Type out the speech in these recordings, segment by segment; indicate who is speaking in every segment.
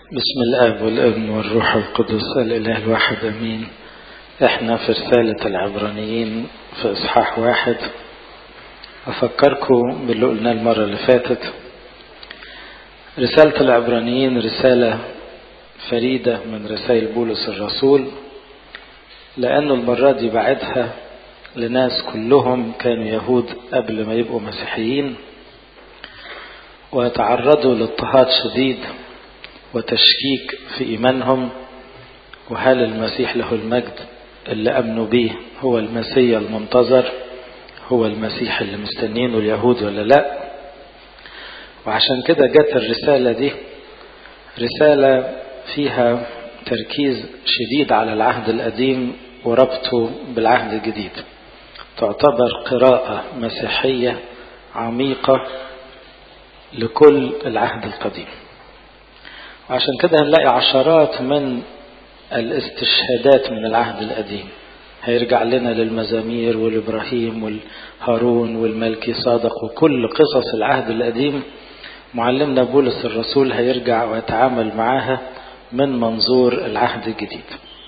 Speaker 1: بسم الاب والابن والروح القدس الاله الواحد امين احنا في رسالة العبرانيين في اصحاح واحد افكركم باللي قلناه المرة اللي فاتت رسالة العبرانيين رسالة فريدة من رسائل بولس الرسول لانه المرة دي بعدها لناس كلهم كانوا يهود قبل ما يبقوا مسيحيين وتعرضوا لاضطهاد شديد وتشكيك في إيمانهم وهل المسيح له المجد اللي أمنوا به هو المسيح المنتظر هو المسيح اللي مستنينه اليهود ولا لا وعشان كده جت الرسالة دي رسالة فيها تركيز شديد على العهد القديم وربطه بالعهد الجديد تعتبر قراءة مسيحية عميقة لكل العهد القديم وعشان كده هنلاقي عشرات من الاستشهادات من العهد القديم هيرجع لنا للمزامير والإبراهيم والهارون والملكي صادق وكل قصص العهد القديم معلمنا بولس الرسول هيرجع ويتعامل معاها من منظور العهد الجديد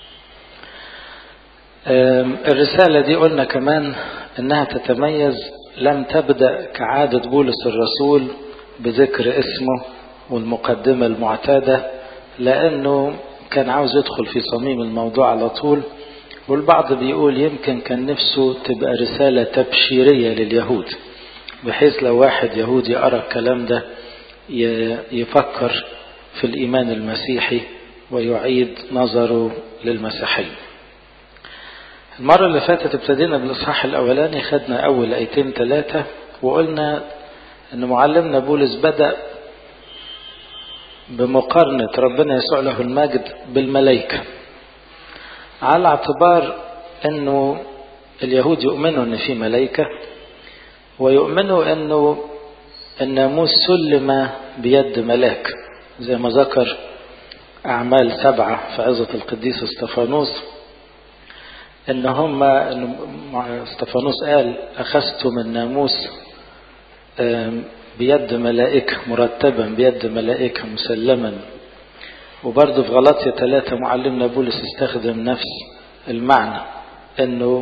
Speaker 1: الرسالة دي قلنا كمان انها تتميز لم تبدأ كعادة بولس الرسول بذكر اسمه والمقدمة المعتادة لأنه كان عاوز يدخل في صميم الموضوع على طول والبعض بيقول يمكن كان نفسه تبقى رسالة تبشيرية لليهود بحيث لو واحد يهودي أرى الكلام ده يفكر في الإيمان المسيحي ويعيد نظره للمسيحية المرة اللي فاتت ابتدينا بالإصحاح الأولاني خدنا أول آيتين ثلاثة وقلنا أن معلمنا بولس بدأ بمقارنة ربنا يسوع له المجد بالملائكة على اعتبار أنه اليهود يؤمنوا أن في ملائكة ويؤمنوا أنه الناموس سلم بيد ملاك زي ما ذكر أعمال سبعة في عظة القديس استفانوس ان هم استفانوس قال اخذتم الناموس بيد ملائكة مرتبا بيد ملائكة مسلما وبرضه في غلطية ثلاثة معلمنا بولس استخدم نفس المعنى انه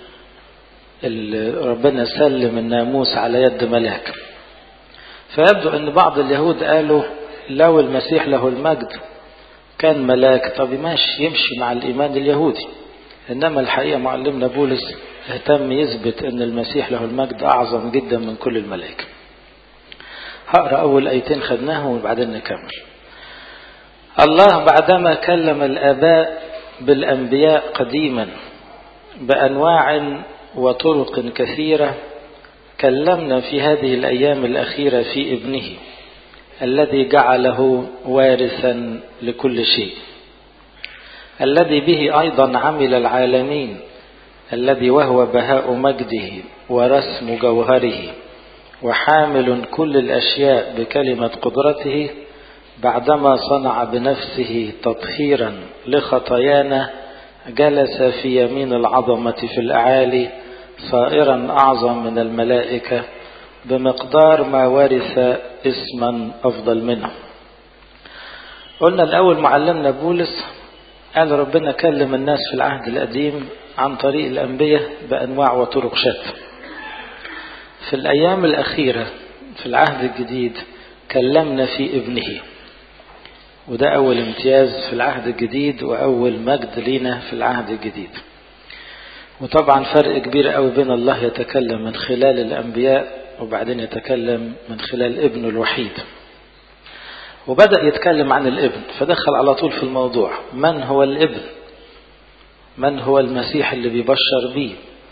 Speaker 1: ربنا سلم الناموس على يد ملاك فيبدو ان بعض اليهود قالوا لو المسيح له المجد كان ملاك طب ماشي يمشي مع الايمان اليهودي إنما الحقيقة معلمنا بولس اهتم يثبت أن المسيح له المجد أعظم جدا من كل الملائكة هقرأ أول آيتين خدناهم وبعدين نكمل الله بعدما كلم الآباء بالأنبياء قديما بأنواع وطرق كثيرة كلمنا في هذه الأيام الأخيرة في ابنه الذي جعله وارثا لكل شيء الذي به أيضا عمل العالمين الذي وهو بهاء مجده ورسم جوهره وحامل كل الأشياء بكلمة قدرته بعدما صنع بنفسه تطهيرا لخطايانا جلس في يمين العظمة في الأعالي صائرا أعظم من الملائكة بمقدار ما ورث اسما أفضل منه قلنا الأول معلمنا بولس قال ربنا كلم الناس في العهد القديم عن طريق الأنبياء بأنواع وطرق شتى في الأيام الأخيرة في العهد الجديد كلمنا في ابنه وده أول امتياز في العهد الجديد وأول مجد لينا في العهد الجديد وطبعا فرق كبير قوي بين الله يتكلم من خلال الأنبياء وبعدين يتكلم من خلال ابنه الوحيد وبدأ يتكلم عن الابن فدخل على طول في الموضوع من هو الابن من هو المسيح اللي بيبشر بيه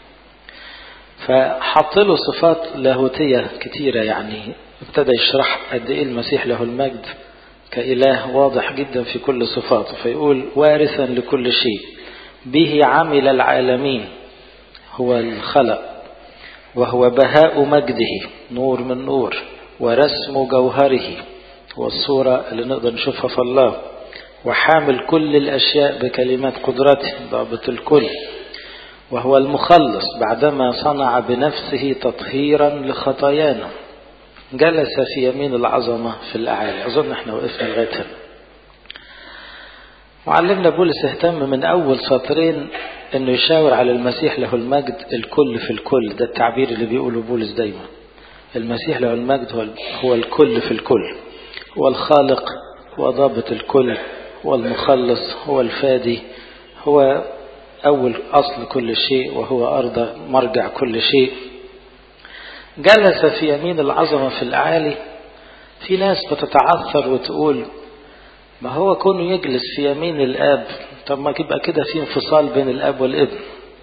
Speaker 1: فحط له صفات لاهوتية كتيرة يعني ابتدى يشرح قد ايه المسيح له المجد كإله واضح جدا في كل صفاته فيقول وارثا لكل شيء به عمل العالمين هو الخلق وهو بهاء مجده نور من نور ورسم جوهره والصورة اللي نقدر نشوفها في الله وحامل كل الأشياء بكلمات قدرته ضابط الكل وهو المخلص بعدما صنع بنفسه تطهيرا لخطايانا جلس في يمين العظمة في الأعالي أظن احنا وقفنا لغاية هنا معلمنا بولس اهتم من أول سطرين أنه يشاور على المسيح له المجد الكل في الكل ده التعبير اللي بيقوله بولس دايما المسيح له المجد هو, هو الكل في الكل هو الخالق هو ضابط الكل هو المخلص هو الفادي هو أول أصل كل شيء وهو أرض مرجع كل شيء جلس في يمين العظمة في الأعالي في ناس بتتعثر وتقول ما هو كونه يجلس في يمين الآب طب ما يبقى كده في انفصال بين الآب والابن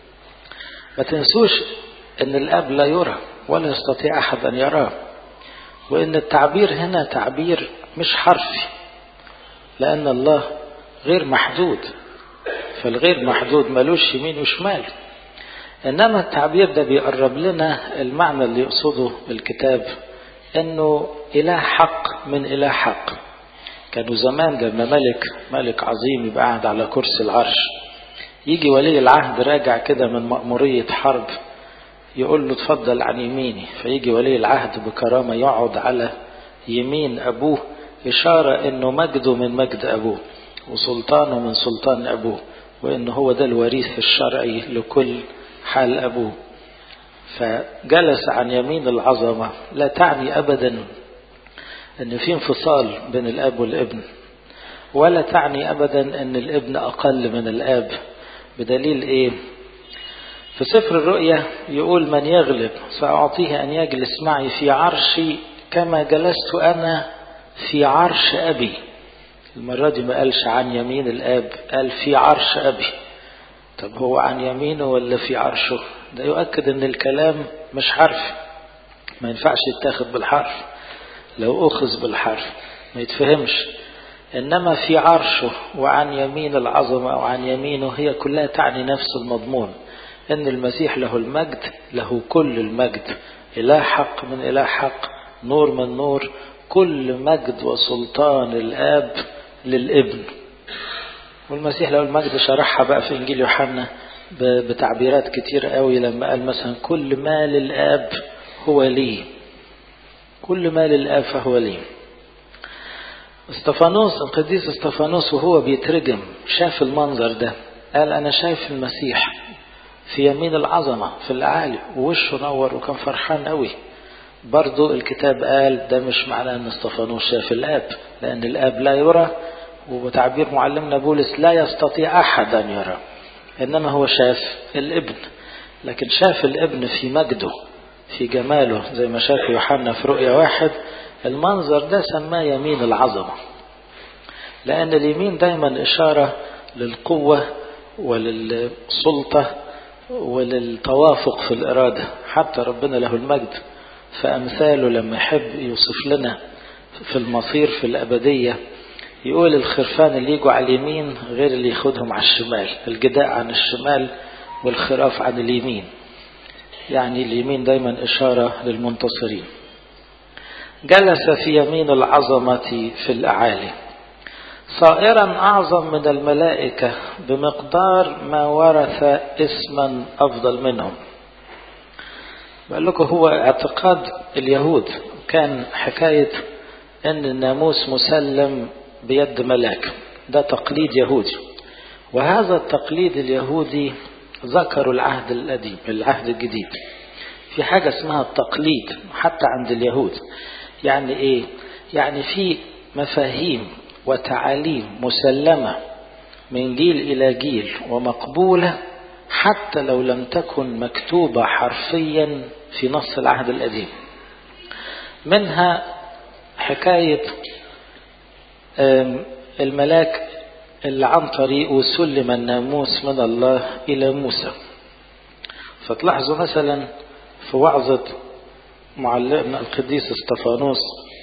Speaker 1: ما تنسوش أن الآب لا يرى ولا يستطيع أحد أن يراه وأن التعبير هنا تعبير مش حرفي لأن الله غير محدود فالغير محدود ملوش يمين وشمال إنما التعبير ده بيقرب لنا المعنى اللي يقصده الكتاب إنه إله حق من إله حق كانوا زمان لما ملك ملك عظيم يبقى قاعد على كرسي العرش يجي ولي العهد راجع كده من مأمورية حرب يقول له اتفضل عن يميني فيجي ولي العهد بكرامة يقعد على يمين أبوه إشارة إنه مجده من مجد أبوه وسلطانه من سلطان أبوه وإنه هو ده الوريث الشرعي لكل حال أبوه فجلس عن يمين العظمة لا تعني أبدا أن في انفصال بين الأب والابن ولا تعني أبدا أن الابن أقل من الآب بدليل إيه في سفر الرؤيا يقول من يغلب سأعطيه أن يجلس معي في عرشي كما جلست أنا في عرش أبي المرة دي ما قالش عن يمين الآب قال في عرش أبي طب هو عن يمينه ولا في عرشه ده يؤكد ان الكلام مش حرف ما ينفعش يتاخد بالحرف لو أخذ بالحرف ما يتفهمش إنما في عرشه وعن يمين العظمة أو عن يمينه هي كلها تعني نفس المضمون إن المسيح له المجد له كل المجد إله حق من إله حق نور من نور كل مجد وسلطان الآب للابن والمسيح له المجد شرحها بقى في إنجيل يوحنا بتعبيرات كتير قوي لما قال مثلا كل ما للآب هو لي كل ما للآب فهو لي استفانوس القديس استفانوس وهو بيترجم شاف المنظر ده قال أنا شايف المسيح في يمين العظمة في الأعالي ووشه نور وكان فرحان قوي برضو الكتاب قال ده مش معناه أن استفانوس شاف الآب لأن الآب لا يرى وبتعبير معلمنا بولس لا يستطيع أحد أن يرى إنما هو شاف الابن لكن شاف الابن في مجده في جماله زي ما شاف يوحنا في رؤيا واحد المنظر ده سماه يمين العظمة لأن اليمين دايما إشارة للقوة وللسلطة وللتوافق في الإرادة حتى ربنا له المجد فأمثاله لما يحب يوصف لنا في المصير في الأبدية يقول الخرفان اللي يجوا على اليمين غير اللي ياخدهم على الشمال الجداء عن الشمال والخراف عن اليمين يعني اليمين دايما إشارة للمنتصرين جلس في يمين العظمة في الأعالي صائرا أعظم من الملائكة بمقدار ما ورث اسما أفضل منهم بقول لكم هو اعتقاد اليهود كان حكاية أن الناموس مسلم بيد ملاك ده تقليد يهودي وهذا التقليد اليهودي ذكروا العهد القديم العهد الجديد في حاجة اسمها التقليد حتى عند اليهود يعني ايه يعني في مفاهيم وتعاليم مسلمة من جيل إلى جيل ومقبولة حتى لو لم تكن مكتوبة حرفيا في نص العهد القديم منها حكاية الملاك اللي عن طريقه سلم الناموس من الله إلى موسى فتلاحظوا مثلا في وعظة معلمنا القديس استفانوس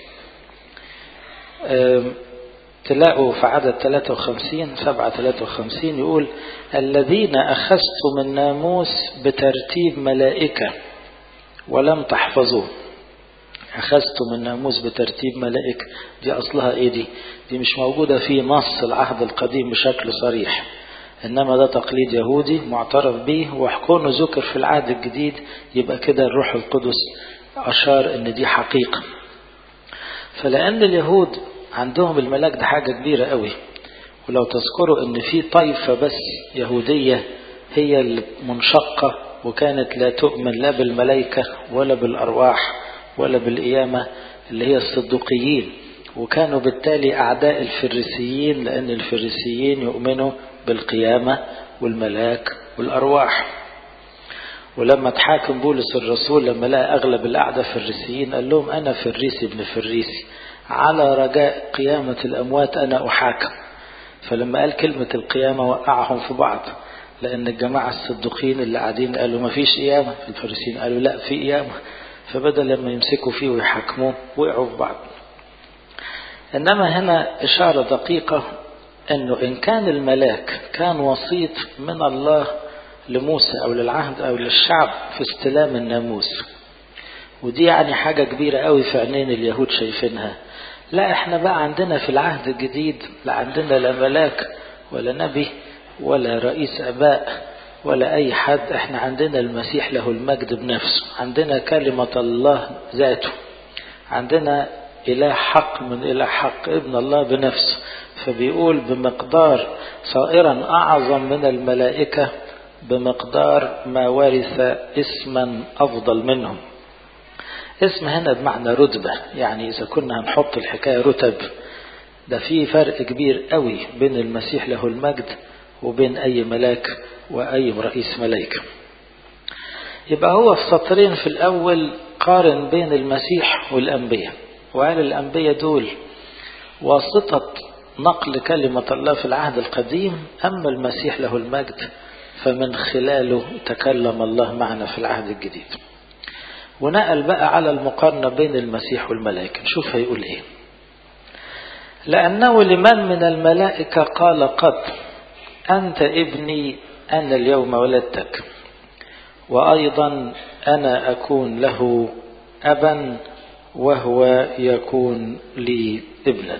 Speaker 1: تلاقوا في عدد 53 7 53 يقول الذين أخذتم الناموس بترتيب ملائكة ولم تحفظوه أخذتم الناموس بترتيب ملائكة دي أصلها إيه دي دي مش موجودة في نص العهد القديم بشكل صريح إنما ده تقليد يهودي معترف به وحكونه ذكر في العهد الجديد يبقى كده الروح القدس أشار إن دي حقيقة فلأن اليهود عندهم الملاك ده حاجة كبيرة قوي ولو تذكروا ان في طائفة بس يهودية هي المنشقة وكانت لا تؤمن لا بالملائكة ولا بالأرواح ولا بالقيامة اللي هي الصدوقيين وكانوا بالتالي أعداء الفريسيين لأن الفريسيين يؤمنوا بالقيامة والملاك والأرواح ولما تحاكم بولس الرسول لما لقى أغلب الأعداء فريسيين قال لهم أنا فريسي ابن فريسي على رجاء قيامة الأموات أنا أحاكم فلما قال كلمة القيامة وقعهم في بعض لأن الجماعة الصدقين اللي قاعدين قالوا ما فيش قيامة الفريسيين قالوا لا في قيامة فبدل لما يمسكوا فيه ويحاكموه وقعوا في بعض إنما هنا إشارة دقيقة أنه إن كان الملاك كان وسيط من الله لموسى أو للعهد أو للشعب في استلام الناموس ودي يعني حاجة كبيرة قوي في عينين اليهود شايفينها لا احنا بقى عندنا في العهد الجديد لا عندنا لا ملاك ولا نبي ولا رئيس اباء ولا اي حد احنا عندنا المسيح له المجد بنفسه عندنا كلمة الله ذاته عندنا اله حق من اله حق ابن الله بنفسه فبيقول بمقدار صائرا اعظم من الملائكة بمقدار ما ورث اسما افضل منهم اسم هنا بمعنى رتبة يعني إذا كنا هنحط الحكاية رتب ده في فرق كبير قوي بين المسيح له المجد وبين أي ملاك وأي رئيس ملائكة يبقى هو في سطرين في الأول قارن بين المسيح والأنبياء وقال الأنبياء دول واسطة نقل كلمة الله في العهد القديم أما المسيح له المجد فمن خلاله تكلم الله معنا في العهد الجديد ونقل بقى على المقارنة بين المسيح والملائكة نشوف هيقول ايه لأنه لمن من الملائكة قال قد أنت ابني أنا اليوم ولدتك وأيضا أنا أكون له أبا وهو يكون لي ابنا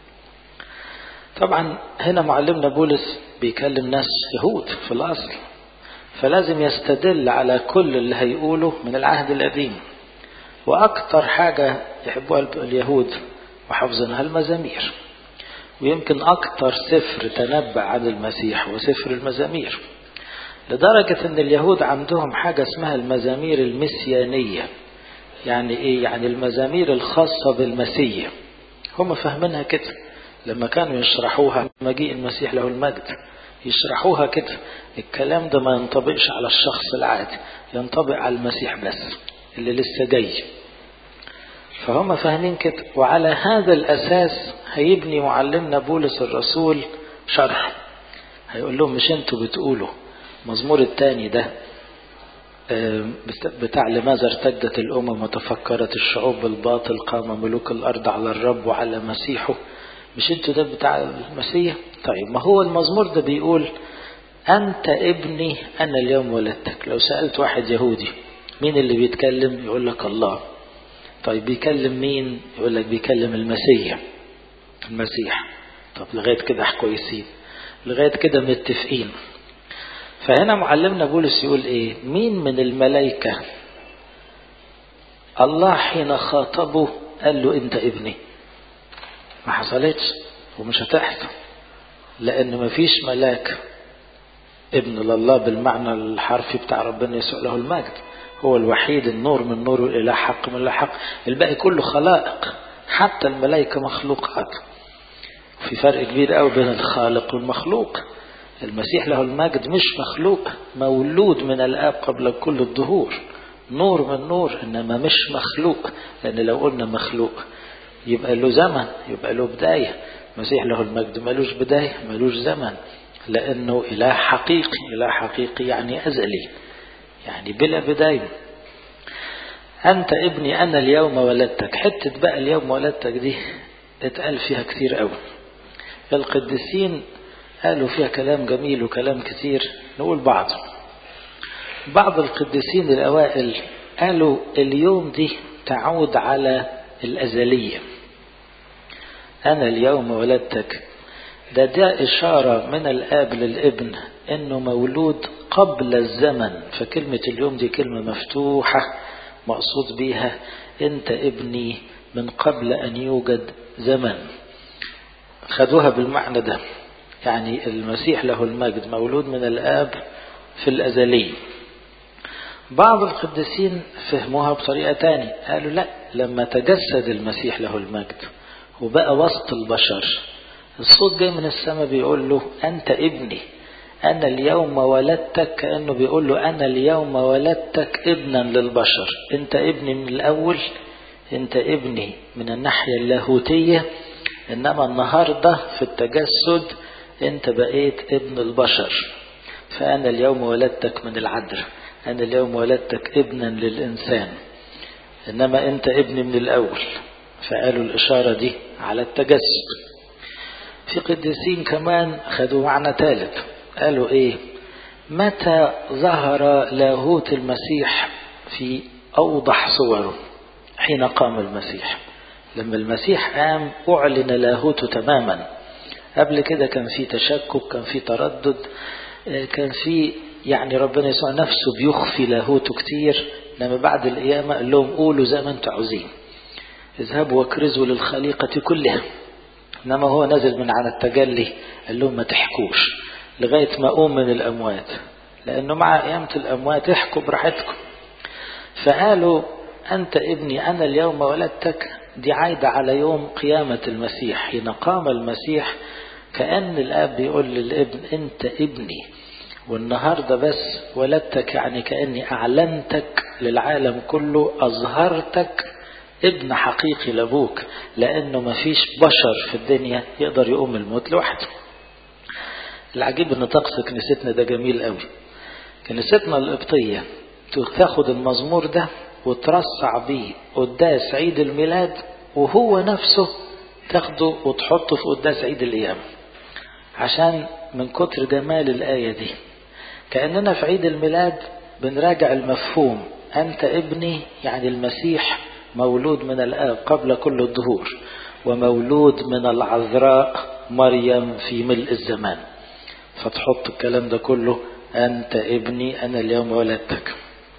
Speaker 1: طبعا هنا معلمنا بولس بيكلم ناس يهود في الأصل فلازم يستدل على كل اللي هيقوله من العهد القديم وأكثر حاجة يحبوها اليهود وحافظينها المزامير ويمكن أكثر سفر تنبأ عن المسيح هو سفر المزامير لدرجة أن اليهود عندهم حاجة اسمها المزامير المسيانية يعني إيه؟ يعني المزامير الخاصة بالمسيح هم فاهمينها كده لما كانوا يشرحوها مجيء المسيح له المجد يشرحوها كده الكلام ده ما ينطبقش على الشخص العادي ينطبق على المسيح بس اللي لسه جاي فهم فاهمين كده وعلى هذا الأساس هيبني معلمنا بولس الرسول شرح هيقول لهم مش انتوا بتقولوا مزمور التاني ده بتاع لماذا ارتدت الأمم وتفكرت الشعوب بالباطل قام ملوك الأرض على الرب وعلى مسيحه مش انتوا ده بتاع المسيح طيب ما هو المزمور ده بيقول أنت ابني أنا اليوم ولدتك لو سألت واحد يهودي مين اللي بيتكلم يقول لك الله طيب بيكلم مين يقول لك بيكلم المسيح المسيح طب لغاية كده كويسين لغاية كده متفقين فهنا معلمنا بولس يقول ايه مين من الملائكة الله حين خاطبه قال له انت ابني ما حصلتش ومش هتحصل لان ما فيش ملاك ابن لله بالمعنى الحرفي بتاع ربنا يسوع له المجد هو الوحيد النور من نور الاله حق من الاله حق الباقي كله خلائق حتى الملائكة مخلوقات في فرق كبير قوي بين الخالق والمخلوق المسيح له المجد مش مخلوق مولود من الآب قبل كل الظهور نور من نور إنما مش مخلوق لأن لو قلنا مخلوق يبقى له زمن يبقى له بداية المسيح له المجد ملوش بداية ملوش زمن لأنه إله حقيقي إله حقيقي يعني أزلي يعني بلا بداية أنت ابني أنا اليوم ولدتك حتة بقى اليوم ولدتك دي اتقال فيها كتير قوي القديسين قالوا فيها كلام جميل وكلام كتير نقول بعض بعض القديسين الأوائل قالوا اليوم دي تعود على الأزلية أنا اليوم ولدتك ده ده إشارة من الآب للابن إنه مولود قبل الزمن فكلمة اليوم دي كلمة مفتوحة مقصود بيها أنت ابني من قبل أن يوجد زمن خدوها بالمعنى ده يعني المسيح له المجد مولود من الآب في الأزلية بعض القديسين فهموها بطريقة تانية قالوا لا لما تجسد المسيح له المجد وبقى وسط البشر الصوت جاي من السماء بيقول له أنت ابني أنا اليوم ولدتك كأنه بيقول له أنا اليوم ولدتك ابنا للبشر أنت ابني من الأول أنت ابني من الناحية اللاهوتية إنما النهاردة في التجسد أنت بقيت ابن البشر فأنا اليوم ولدتك من العذراء أنا اليوم ولدتك ابنا للإنسان إنما أنت ابني من الأول فقالوا الإشارة دي على التجسد في قديسين كمان خدوا معنى ثالث قالوا إيه متى ظهر لاهوت المسيح في أوضح صوره حين قام المسيح لما المسيح قام أعلن لاهوته تماما قبل كده كان في تشكك كان في تردد كان في يعني ربنا يسوع نفسه بيخفي لاهوته كتير لما بعد القيامة قال لهم قولوا زي ما انتم عاوزين اذهبوا واكرزوا للخليقة كلها انما هو نزل من عن التجلي قال لهم ما تحكوش لغاية ما أقوم من الأموات لأنه مع قيامة الأموات احكوا براحتكم فقالوا أنت ابني أنا اليوم ولدتك دي عايدة على يوم قيامة المسيح حين قام المسيح كأن الآب بيقول للابن أنت ابني والنهاردة بس ولدتك يعني كأني أعلنتك للعالم كله أظهرتك ابن حقيقي لأبوك لأنه مفيش بشر في الدنيا يقدر يقوم الموت لوحده العجيب ان طقس كنيستنا ده جميل قوي كنيستنا القبطية تاخد المزمور ده وترصع بيه قداس عيد الميلاد وهو نفسه تاخده وتحطه في قداس عيد القيامة عشان من كتر جمال الآية دي كأننا في عيد الميلاد بنراجع المفهوم أنت ابني يعني المسيح مولود من الآب قبل كل الظهور ومولود من العذراء مريم في ملء الزمان فتحط الكلام ده كله أنت ابني أنا اليوم ولدتك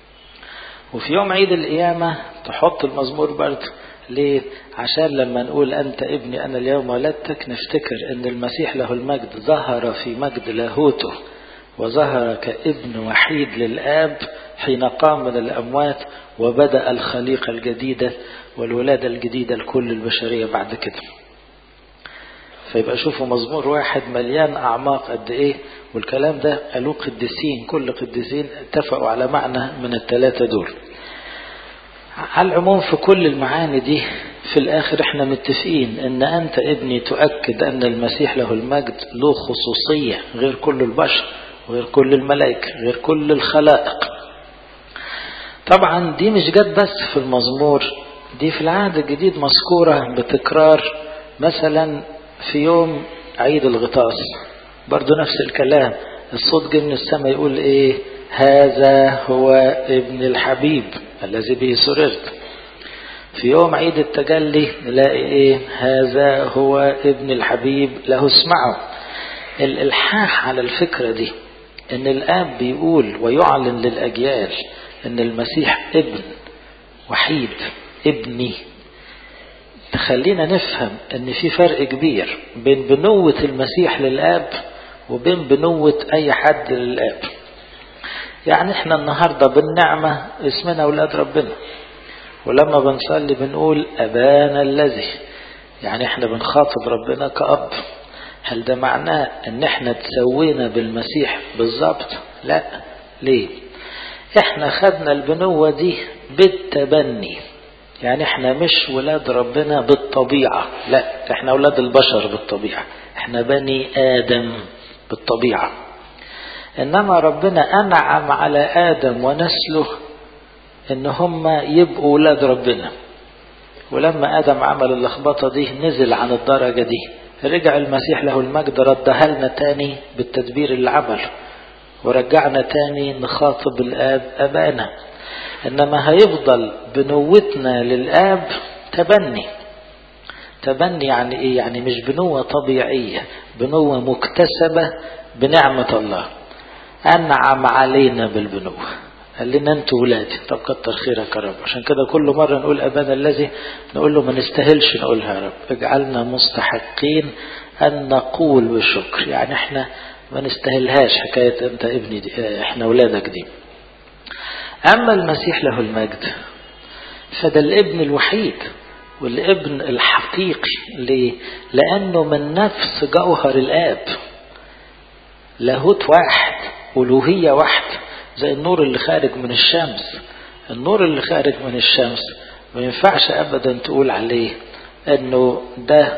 Speaker 1: وفي يوم عيد القيامة تحط المزمور برضه ليه؟ عشان لما نقول أنت ابني أنا اليوم ولدتك نفتكر أن المسيح له المجد ظهر في مجد لاهوته وظهر كابن وحيد للآب حين قام من الأموات وبدأ الخليقة الجديدة والولادة الجديدة لكل البشرية بعد كده فيبقى شوفوا مزمور واحد مليان أعماق قد إيه والكلام ده قالوه قديسين كل قديسين اتفقوا على معنى من الثلاثة دول على العموم في كل المعاني دي في الآخر احنا متفقين ان أنت ابني تؤكد أن المسيح له المجد له خصوصية غير كل البشر غير كل الملائكة غير كل الخلائق طبعا دي مش جت بس في المزمور دي في العهد الجديد مذكورة بتكرار مثلا في يوم عيد الغطاس برضو نفس الكلام الصوت جه من السماء يقول ايه هذا هو ابن الحبيب الذي به سررت في يوم عيد التجلي نلاقي ايه هذا هو ابن الحبيب له اسمعوا الالحاح على الفكرة دي ان الاب بيقول ويعلن للاجيال ان المسيح ابن وحيد ابني تخلينا نفهم ان في فرق كبير بين بنوة المسيح للاب وبين بنوة اي حد للاب يعني احنا النهاردة بالنعمة اسمنا اولاد ربنا ولما بنصلي بنقول ابانا الذي يعني احنا بنخاطب ربنا كأب هل ده معناه ان احنا تسوينا بالمسيح بالظبط لا ليه احنا خدنا البنوة دي بالتبني يعني احنا مش ولاد ربنا بالطبيعة لا احنا ولاد البشر بالطبيعة احنا بني آدم بالطبيعة انما ربنا انعم على آدم ونسله ان هم يبقوا ولاد ربنا ولما آدم عمل اللخبطة دي نزل عن الدرجة دي رجع المسيح له المجد ردها لنا تاني بالتدبير اللي عمله ورجعنا تاني نخاطب الآب أبانا إنما هيفضل بنوتنا للآب تبني تبني يعني إيه يعني مش بنوة طبيعية بنوة مكتسبة بنعمة الله أنعم علينا بالبنوة قال لنا انتوا ولادي طب كتر خيرك يا رب عشان كده كل مرة نقول أبانا الذي نقول له ما نستاهلش نقولها يا رب اجعلنا مستحقين أن نقول بالشكر يعني احنا ما نستاهلهاش حكاية أنت ابني دي احنا أولادك دي أما المسيح له المجد فده الابن الوحيد والابن الحقيقي ليه؟ لأنه من نفس جوهر الآب لاهوت واحد ألوهية واحدة زي النور اللي خارج من الشمس النور اللي خارج من الشمس ما ينفعش أبدا تقول عليه أنه ده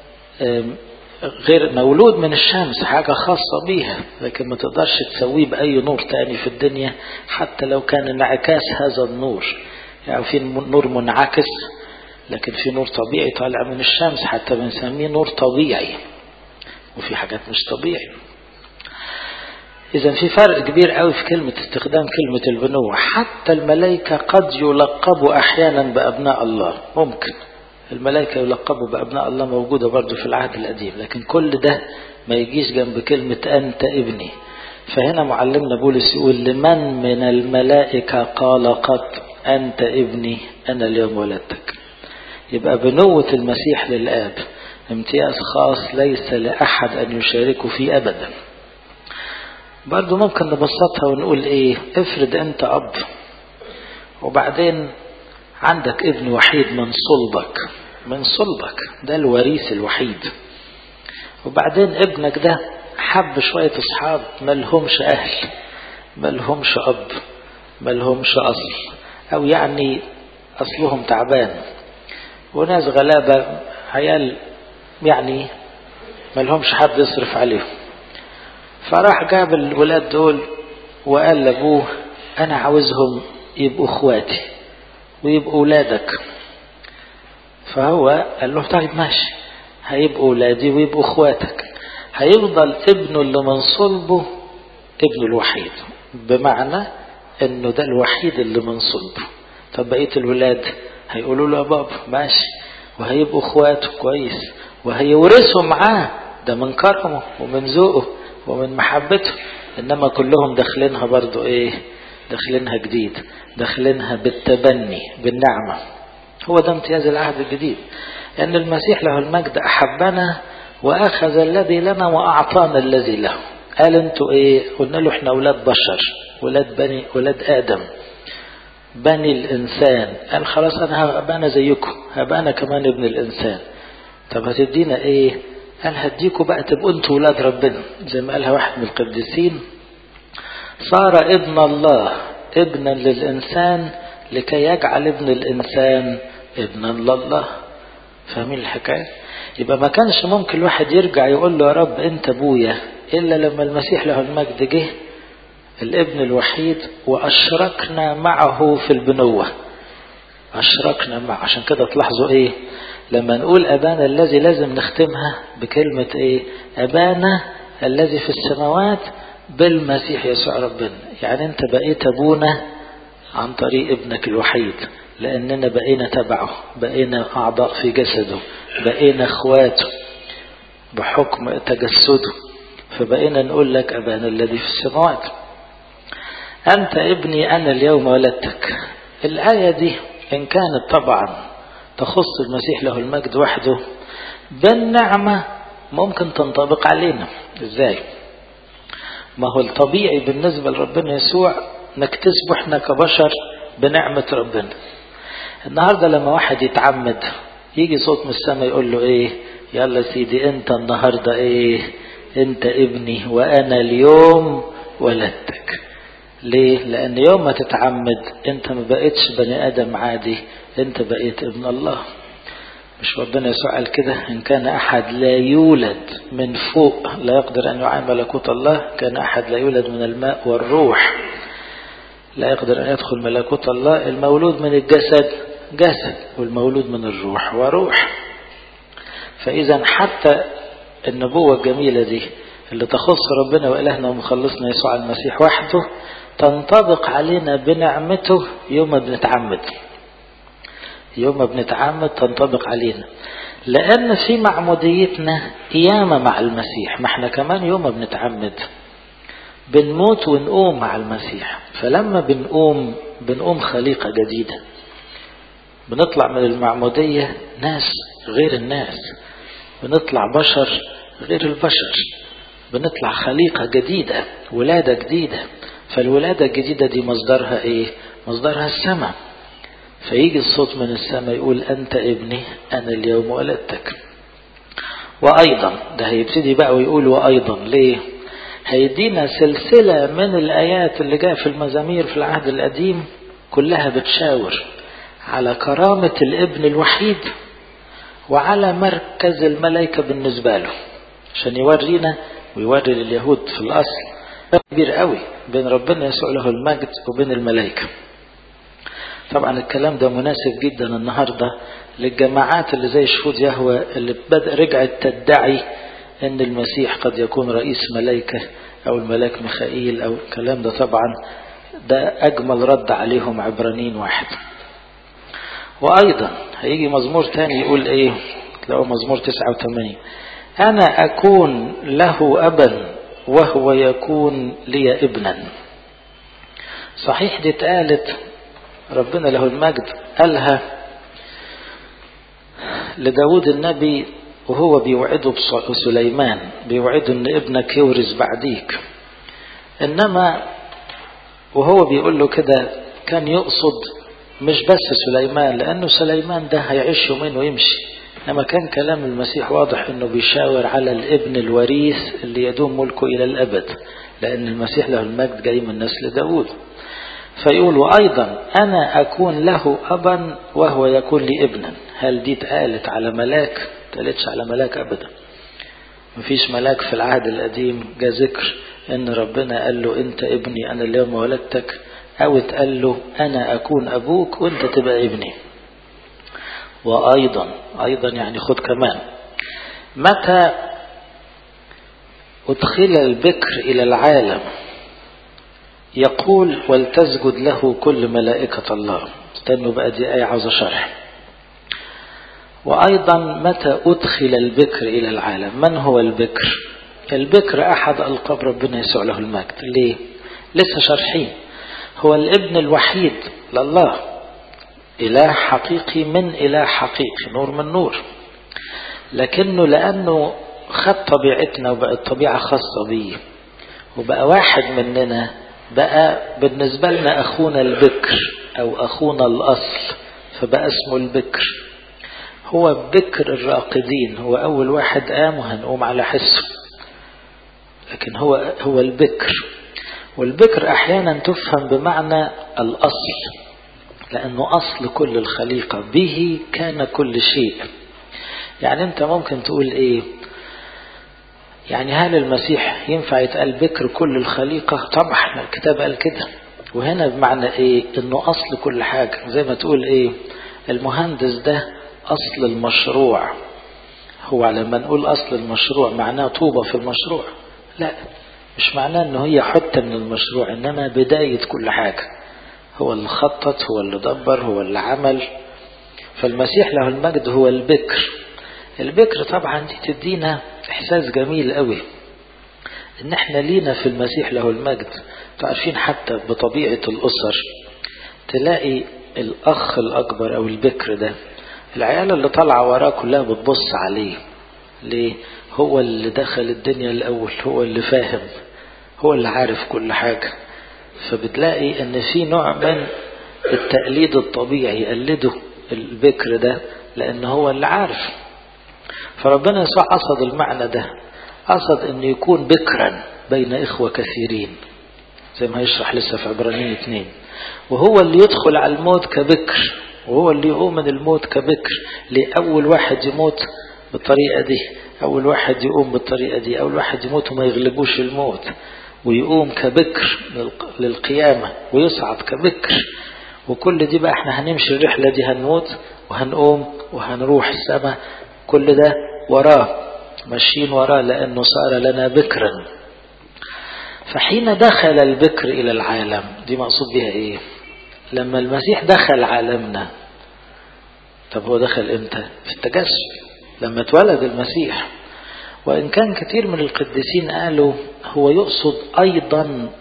Speaker 1: غير مولود من الشمس حاجة خاصة بيها لكن ما تقدرش تسويه بأي نور تاني في الدنيا حتى لو كان انعكاس هذا النور يعني في نور منعكس لكن في نور طبيعي طالع من الشمس حتى بنسميه نور طبيعي وفي حاجات مش طبيعي إذا في فرق كبير قوي في كلمة استخدام كلمة البنوة حتى الملائكة قد يلقبوا أحيانا بأبناء الله ممكن الملائكة يلقبوا بأبناء الله موجودة برضو في العهد القديم لكن كل ده ما يجيش جنب كلمة أنت ابني فهنا معلمنا بولس يقول لمن من الملائكة قال قط أنت ابني أنا اليوم ولدتك يبقى بنوة المسيح للآب امتياز خاص ليس لأحد أن يشاركه فيه أبدا برضو ممكن نبسطها ونقول ايه افرض انت اب وبعدين عندك ابن وحيد من صلبك من صلبك ده الوريث الوحيد وبعدين ابنك ده حب شوية اصحاب ملهمش اهل ملهمش اب ملهمش اصل او يعني اصلهم تعبان وناس غلابة عيال يعني ملهمش حد يصرف عليهم فراح جاب الولاد دول وقال لابوه انا عاوزهم يبقوا اخواتي ويبقوا اولادك فهو قال له طيب ماشي هيبقوا اولادي ويبقوا اخواتك هيفضل ابنه اللي من صلبه ابنه الوحيد بمعنى انه ده الوحيد اللي من صلبه طب بقيه الولاد هيقولوا له يا بابا ماشي وهيبقوا اخواته كويس وهيورثوا معاه ده من كرمه ومن ذوقه ومن محبته انما كلهم داخلينها برضو ايه داخلينها جديد داخلينها بالتبني بالنعمة هو ده امتياز العهد الجديد ان المسيح له المجد احبنا واخذ الذي لنا واعطانا الذي له قال انتوا ايه قلنا له احنا اولاد بشر ولاد بني ولاد ادم بني الانسان قال خلاص انا هبقى انا زيكم هبقى انا كمان ابن الانسان طب هتدينا ايه قال هديكوا بقى تبقوا انتوا ولاد ربنا زي ما قالها واحد من القديسين صار ابن الله ابنا للإنسان لكي يجعل ابن الإنسان ابنا لله فاهمين الحكاية يبقى ما كانش ممكن الواحد يرجع يقول له يا رب انت ابويا إلا لما المسيح له المجد جه الابن الوحيد وأشركنا معه في البنوة أشركنا معه عشان كده تلاحظوا إيه لما نقول أبانا الذي لازم نختمها بكلمة إيه أبانا الذي في السماوات بالمسيح يسوع ربنا يعني أنت بقيت أبونا عن طريق ابنك الوحيد لأننا بقينا تبعه بقينا أعضاء في جسده بقينا أخواته بحكم تجسده فبقينا نقول لك أبانا الذي في السماوات أنت ابني أنا اليوم ولدتك الآية دي إن كانت طبعا تخص المسيح له المجد وحده بالنعمة ممكن تنطبق علينا ازاي ما هو الطبيعي بالنسبة لربنا يسوع نكتسبه احنا كبشر بنعمة ربنا النهاردة لما واحد يتعمد يجي صوت من السماء يقول له ايه يلا سيدي انت النهاردة ايه انت ابني وانا اليوم ولدتك ليه لان يوم ما تتعمد انت ما بقيتش بني ادم عادي انت بقيت ابن الله مش ربنا يسوع قال كده ان كان احد لا يولد من فوق لا يقدر ان يعاين ملكوت الله كان احد لا يولد من الماء والروح لا يقدر ان يدخل ملكوت الله المولود من الجسد جسد والمولود من الروح وروح فاذا حتى النبوة الجميلة دي اللي تخص ربنا وإلهنا ومخلصنا يسوع المسيح وحده تنطبق علينا بنعمته يوم ما بنتعمد يوم ما بنتعمد تنطبق علينا لأن في معموديتنا قيامة مع المسيح ما احنا كمان يوم ما بنتعمد بنموت ونقوم مع المسيح فلما بنقوم بنقوم خليقة جديدة بنطلع من المعمودية ناس غير الناس بنطلع بشر غير البشر بنطلع خليقة جديدة ولادة جديدة فالولادة الجديدة دي مصدرها ايه مصدرها السماء فيجي الصوت من السماء يقول أنت ابني أنا اليوم ولدتك وأيضا ده هيبتدي بقى ويقول وأيضا ليه هيدينا سلسلة من الآيات اللي جاء في المزامير في العهد القديم كلها بتشاور على كرامة الابن الوحيد وعلى مركز الملائكة بالنسبة له عشان يورينا ويوري لليهود في الأصل كبير قوي بين ربنا يسوع له المجد وبين الملائكة طبعا الكلام ده مناسب جدا النهاردة للجماعات اللي زي شهود يهوى اللي بدأ رجعت تدعي ان المسيح قد يكون رئيس ملائكة او الملاك ميخائيل او الكلام ده طبعا ده اجمل رد عليهم عبرانيين واحد وايضا هيجي مزمور تاني يقول ايه تلاقوا مزمور 89 انا اكون له ابا وهو يكون لي ابنا صحيح دي اتقالت ربنا له المجد قالها لداود النبي وهو بيوعده بسليمان بيوعده ان ابنك يورث بعديك انما وهو بيقول له كده كان يقصد مش بس سليمان لانه سليمان ده هيعيش يومين ويمشي انما كان كلام المسيح واضح انه بيشاور على الابن الوريث اللي يدوم ملكه الى الابد لان المسيح له المجد جاي من نسل داود فيقول وأيضا أنا أكون له أبا وهو يكون لي ابنا هل دي اتقالت على ملاك اتقالتش على ملاك أبدا مفيش ملاك في العهد القديم جاء ذكر ان ربنا قال له انت ابني انا اليوم ولدتك او اتقال له انا اكون ابوك وانت تبقى ابني وايضا ايضا يعني خد كمان متى ادخل البكر الى العالم يقول ولتسجد له كل ملائكة الله استنوا بقى دي آية عاوزة شرح وأيضا متى أدخل البكر إلى العالم من هو البكر البكر أحد ألقاب ربنا يسوع له المجد ليه لسه شرحين هو الابن الوحيد لله إله حقيقي من إله حقيقي نور من نور لكنه لأنه خد طبيعتنا وبقت طبيعة خاصة بيه وبقى واحد مننا بقى بالنسبة لنا أخونا البكر أو أخونا الأصل فبقى اسمه البكر هو بكر الراقدين هو أول واحد قام وهنقوم على حسه لكن هو هو البكر والبكر أحيانا تفهم بمعنى الأصل لأنه أصل كل الخليقة به كان كل شيء يعني أنت ممكن تقول إيه يعني هل المسيح ينفع يتقال بكر كل الخليقة طبعا الكتاب قال كده وهنا بمعنى ايه انه اصل كل حاجة زي ما تقول ايه المهندس ده اصل المشروع هو لما نقول اصل المشروع معناه طوبة في المشروع لا مش معناه انه هي حتة من المشروع انما بداية كل حاجة هو اللي خطط هو اللي دبر هو اللي عمل فالمسيح له المجد هو البكر البكر طبعا دي تدينا احساس جميل قوي ان احنا لينا في المسيح له المجد تعرفين حتى بطبيعة الاسر تلاقي الاخ الاكبر او البكر ده العيال اللي طالعة وراه كلها بتبص عليه ليه هو اللي دخل الدنيا الاول هو اللي فاهم هو اللي عارف كل حاجة فبتلاقي ان في نوع من التقليد الطبيعي يقلده البكر ده لان هو اللي عارف فربنا يسوع قصد المعنى ده قصد انه يكون بكرا بين اخوة كثيرين زي ما يشرح لسه في عبرانيين اثنين وهو اللي يدخل على الموت كبكر وهو اللي يقوم من الموت كبكر لأول واحد يموت بالطريقة دي أول واحد يقوم بالطريقة دي أول واحد يموت وما يغلبوش الموت ويقوم كبكر للقيامة ويصعد كبكر وكل دي بقى احنا هنمشي الرحلة دي هنموت وهنقوم وهنروح السماء كل ده وراه ماشيين وراه لأنه صار لنا بكرا فحين دخل البكر إلى العالم دي مقصود بها إيه لما المسيح دخل عالمنا طب هو دخل إمتى في التجسد لما اتولد المسيح وإن كان كثير من القديسين قالوا هو يقصد أيضا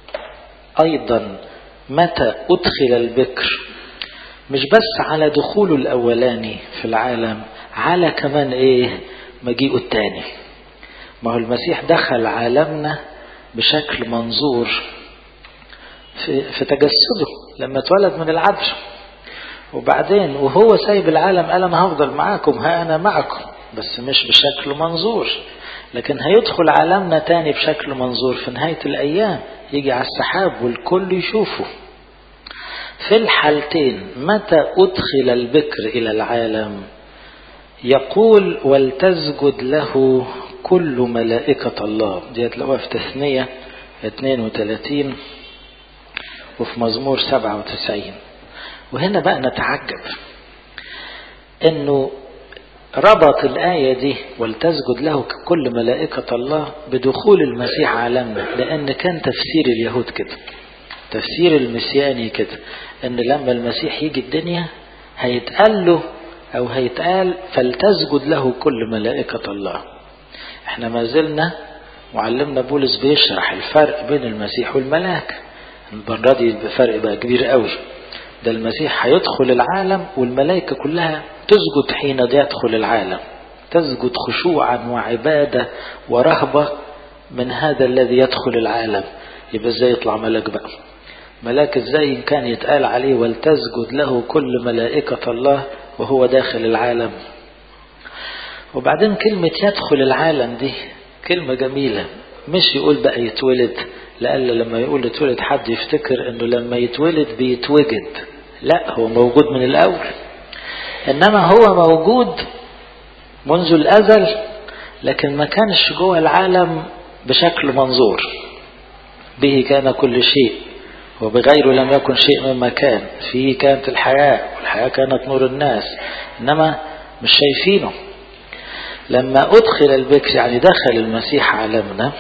Speaker 1: أيضا متى أدخل البكر مش بس على دخوله الأولاني في العالم على كمان إيه مجيئه التاني ما هو المسيح دخل عالمنا بشكل منظور في, في تجسده لما اتولد من العدل وبعدين وهو سايب العالم قال انا هفضل معاكم ها انا معكم بس مش بشكل منظور لكن هيدخل عالمنا تاني بشكل منظور في نهاية الأيام يجي على السحاب والكل يشوفه في الحالتين متى أدخل البكر إلى العالم يقول ولتسجد له كل ملائكة الله دي هتلاقوها في تثنية 32 وفي مزمور 97 وهنا بقى نتعجب انه ربط الآية دي ولتسجد له كل ملائكة الله بدخول المسيح عالمنا لأن كان تفسير اليهود كده تفسير المسياني كده أن لما المسيح يجي الدنيا هيتقال له أو هيتقال فلتسجد له كل ملائكة الله احنا ما زلنا معلمنا بولس بيشرح الفرق بين المسيح والملاك المرة دي الفرق بقى كبير قوي ده المسيح هيدخل العالم والملائكة كلها تسجد حين يدخل العالم تسجد خشوعا وعبادة ورهبة من هذا الذي يدخل العالم يبقى ازاي يطلع ملاك بقى ملاك ازاي إن كان يتقال عليه ولتسجد له كل ملائكة الله وهو داخل العالم وبعدين كلمة يدخل العالم دي كلمة جميلة مش يقول بقى يتولد لألا لما يقول يتولد حد يفتكر انه لما يتولد بيتوجد لا هو موجود من الأول إنما هو موجود منذ الأزل لكن ما كانش جوه العالم بشكل منظور به كان كل شيء وبغيره لم يكن شيء مما كان فيه كانت الحياة والحياة كانت نور الناس إنما مش شايفينه لما أدخل البكر يعني دخل المسيح عالمنا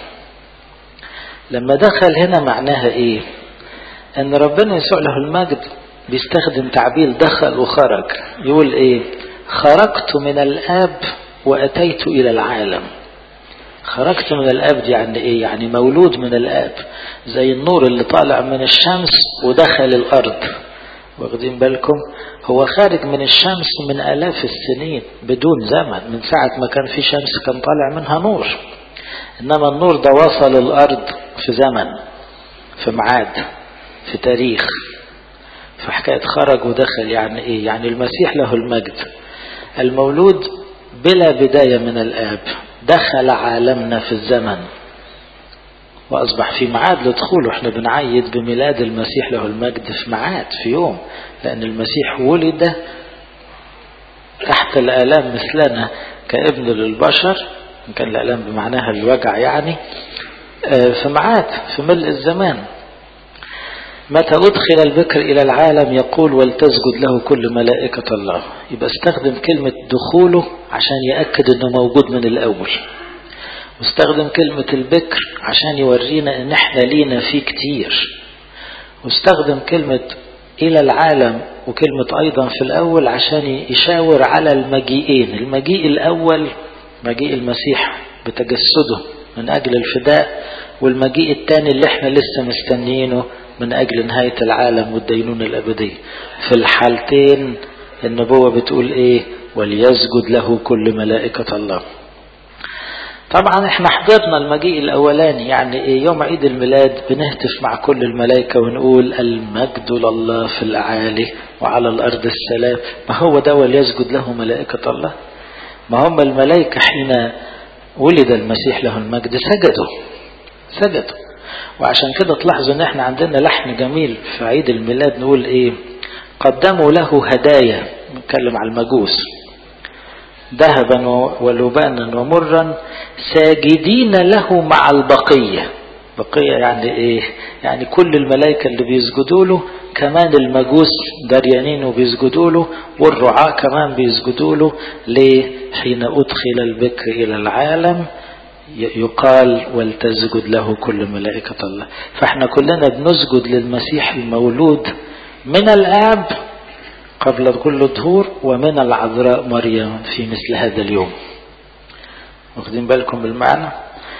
Speaker 1: لما دخل هنا معناها إيه أن ربنا يسوع له المجد بيستخدم تعبير دخل وخرج يقول إيه خرجت من الآب وأتيت إلى العالم خرجت من الآب دي يعني إيه يعني مولود من الآب زي النور اللي طالع من الشمس ودخل الأرض واخدين بالكم هو خارج من الشمس من آلاف السنين بدون زمن من ساعة ما كان في شمس كان طالع منها نور إنما النور ده وصل الأرض في زمن في ميعاد في تاريخ في حكاية خرج ودخل يعني إيه يعني المسيح له المجد المولود بلا بداية من الآب دخل عالمنا في الزمن وأصبح في ميعاد لدخوله احنا بنعيد بميلاد المسيح له المجد في ميعاد في يوم لأن المسيح ولد تحت الآلام مثلنا كابن للبشر إن كان الآلام بمعناها الوجع يعني في ميعاد في ملء الزمان متى أدخل البكر إلى العالم يقول ولتسجد له كل ملائكة الله يبقى استخدم كلمة دخوله عشان يأكد أنه موجود من الأول واستخدم كلمة البكر عشان يورينا ان احنا لينا فيه كتير واستخدم كلمة الى العالم وكلمة ايضا في الاول عشان يشاور على المجيئين المجيء الاول مجيء المسيح بتجسده من اجل الفداء والمجيء الثاني اللي احنا لسه مستنيينه من اجل نهاية العالم والدينون الابدية في الحالتين النبوة بتقول ايه وليسجد له كل ملائكة الله طبعا احنا حضرنا المجيء الاولاني يعني ايه يوم عيد الميلاد بنهتف مع كل الملائكة ونقول المجد لله في الاعالي وعلى الارض السلام ما هو ده وليسجد له ملائكة الله ما هم الملائكة حين ولد المسيح له المجد سجدوا سجدوا وعشان كده تلاحظوا ان احنا عندنا لحن جميل في عيد الميلاد نقول ايه قدموا له هدايا نتكلم على المجوس ذهبا ولبانا ومرا ساجدين له مع البقية بقية يعني ايه يعني كل الملائكة اللي بيسجدوا له كمان المجوس دريانين وبيسجدوا له والرعاة كمان بيسجدوا له ليه حين أدخل البكر إلى العالم يقال ولتسجد له كل ملائكة الله فاحنا كلنا بنسجد للمسيح المولود من الآب قبل كل ظهور ومن العذراء مريم في مثل هذا اليوم واخدين بالكم بالمعنى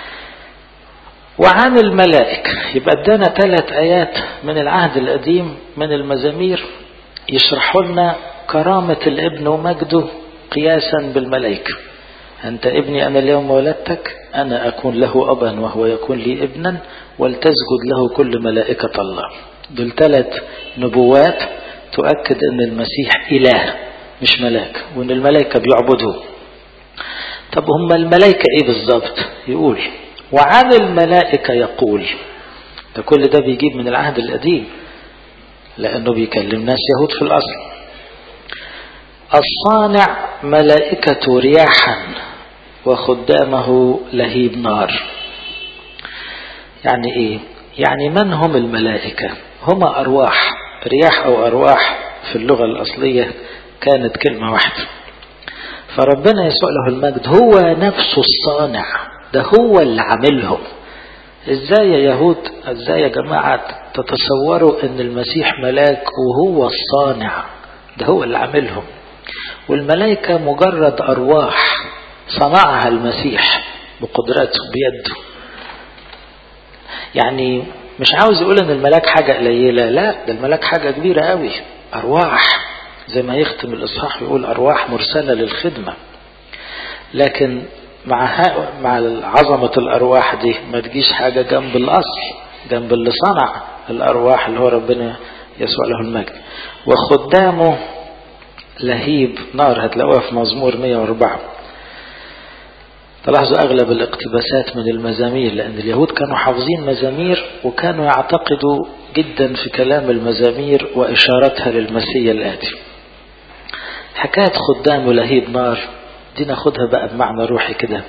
Speaker 1: وعن الملائكة يبقى ادانا ثلاث آيات من العهد القديم من المزامير يشرحوا لنا كرامة الابن ومجده قياسا بالملائكة أنت ابني أنا اليوم ولدتك أنا أكون له أبا وهو يكون لي ابنا ولتسجد له كل ملائكة الله دول ثلاث نبوات تؤكد أن المسيح إله مش ملاك وأن الملائكة بيعبدوه طب هم الملائكة إيه بالظبط يقول وعن الملائكة يقول ده كل ده بيجيب من العهد القديم لأنه بيكلم ناس يهود في الأصل الصانع ملائكة رياحا وخدامه لهيب نار يعني ايه يعني من هم الملائكة هم أرواح رياح أو أرواح في اللغة الأصلية كانت كلمة واحدة فربنا يسوع له المجد هو نفسه الصانع ده هو اللي عاملهم ازاي يا يهود ازاي يا جماعة تتصوروا ان المسيح ملاك وهو الصانع ده هو اللي عاملهم والملائكة مجرد أرواح صنعها المسيح بقدرته بيده يعني مش عاوز يقول ان الملاك حاجة قليلة لا ده الملاك حاجة كبيرة قوي أرواح زي ما يختم الإصحاح يقول أرواح مرسلة للخدمة لكن مع مع عظمة الأرواح دي ما تجيش حاجة جنب الأصل جنب اللي صنع الأرواح اللي هو ربنا يسوع له المجد وخدامه لهيب نار هتلاقوها في مزمور 104 تلاحظوا أغلب الاقتباسات من المزامير لأن اليهود كانوا حافظين مزامير وكانوا يعتقدوا جدا في كلام المزامير وإشارتها للمسيح الآتي حكاية خدام لهيب نار دي ناخدها بقى بمعنى روحي كده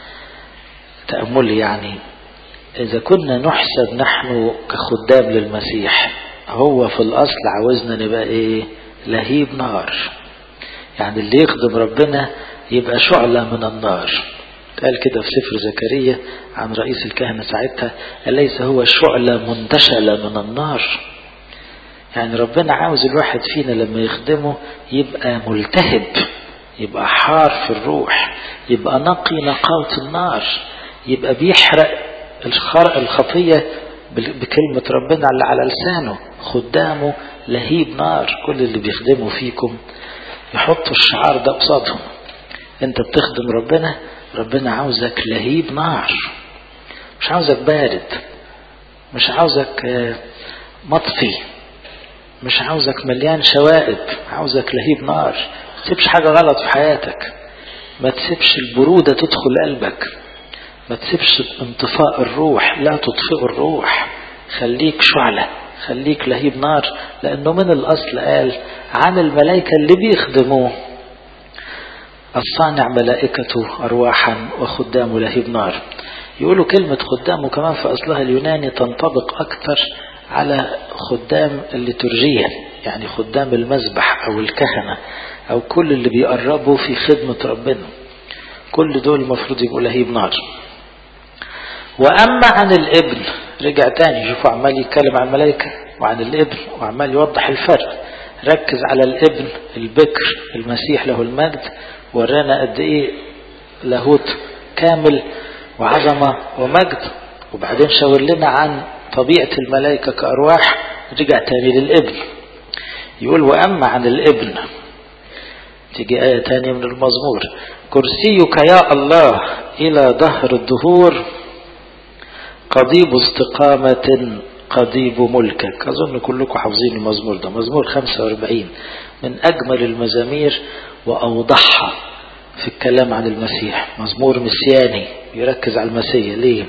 Speaker 1: تأملي يعني إذا كنا نحسب نحن كخدام للمسيح هو في الأصل عاوزنا نبقى إيه لهيب نار يعني اللي يخدم ربنا يبقى شعلة من النار قال كده في سفر زكريا عن رئيس الكهنة ساعتها أليس هو شعلة منتشلة من النار يعني ربنا عاوز الواحد فينا لما يخدمه يبقى ملتهب يبقى حار في الروح يبقى نقي نقاوة النار يبقى بيحرق الخطية بكلمة ربنا اللي على لسانه خدامه لهيب نار كل اللي بيخدموا فيكم يحطوا الشعار ده قصادهم انت بتخدم ربنا ربنا عاوزك لهيب نار مش عاوزك بارد مش عاوزك مطفي مش عاوزك مليان شوائب عاوزك لهيب نار ما تسيبش حاجة غلط في حياتك ما تسيبش البرودة تدخل قلبك ما تسيبش انطفاء الروح لا تطفئ الروح خليك شعلة خليك لهيب نار لأنه من الأصل قال عن الملائكة اللي بيخدموه الصانع ملائكته أرواحا وخدام لهيب نار يقولوا كلمة خدام كمان في أصلها اليوناني تنطبق أكثر على خدام الليتورجية يعني خدام المذبح أو الكهنة أو كل اللي بيقربوا في خدمة ربنا كل دول المفروض يبقوا لهيب نار وأما عن الابن رجع تاني شوفوا عمال يتكلم عن الملائكة وعن الابن وعمال يوضح الفرق ركز على الابن البكر المسيح له المجد ورانا قد ايه لاهوت كامل وعظمة ومجد وبعدين شاور لنا عن طبيعة الملائكة كأرواح رجع تاني للابن يقول وأما عن الابن تيجي آية تانية من المزمور كرسيك يا الله إلى ظهر الدهور قضيب استقامة قضيب ملكك أظن كلكم حافظين المزمور ده مزمور 45 من أجمل المزامير وأوضحها في الكلام عن المسيح مزمور مسياني يركز على المسيح ليه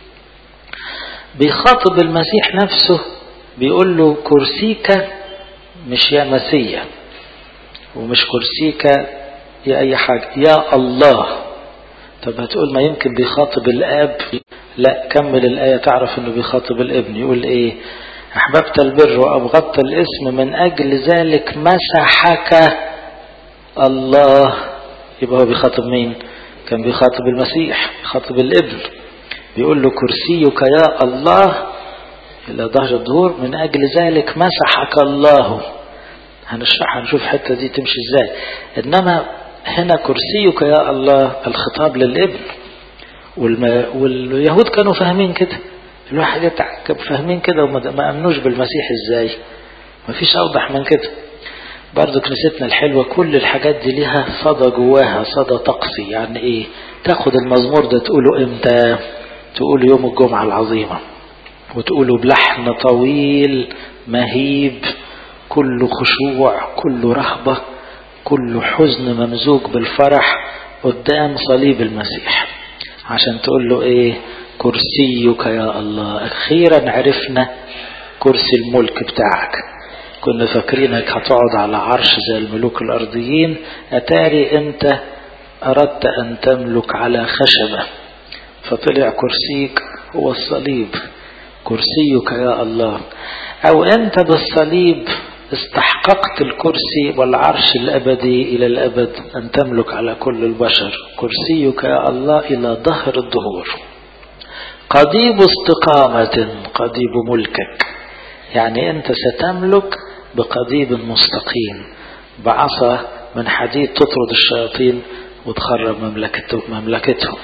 Speaker 1: بيخاطب المسيح نفسه بيقول له كرسيك مش يا مسيح ومش كرسيك يا أي حاجة يا الله طب هتقول ما يمكن بيخاطب الآب لا كمل الآية تعرف أنه بيخاطب الابن يقول إيه أحببت البر وأبغضت الاسم من أجل ذلك مسحك الله يبقى هو بيخاطب مين كان بيخاطب المسيح بيخاطب الابن بيقول له كرسيك يا الله إلى ظهر الظهور من أجل ذلك مسحك الله هنشرح هنشوف الحتة دي تمشي ازاي انما هنا كرسيك يا الله الخطاب للابن والم... واليهود كانوا فاهمين كده الواحد يتعجب فاهمين كده وما ما امنوش بالمسيح ازاي ما فيش اوضح من كده برضو كنيستنا الحلوة كل الحاجات دي ليها صدى جواها صدى طقسي يعني ايه تاخد المزمور ده تقوله امتى تقوله يوم الجمعة العظيمة وتقوله بلحن طويل مهيب كله خشوع كله رهبة كله حزن ممزوج بالفرح قدام صليب المسيح عشان تقول له ايه كرسيك يا الله اخيرا عرفنا كرسي الملك بتاعك كنا فاكرينك هتقعد على عرش زي الملوك الارضيين اتاري انت اردت ان تملك على خشبة فطلع كرسيك هو الصليب كرسيك يا الله او انت بالصليب استحققت الكرسي والعرش الأبدي إلى الأبد أن تملك على كل البشر كرسيك يا الله إلى ظهر الدهور قضيب استقامة قضيب ملكك يعني أنت ستملك بقضيب مستقيم بعصا من حديد تطرد الشياطين وتخرب مملكته مملكتهم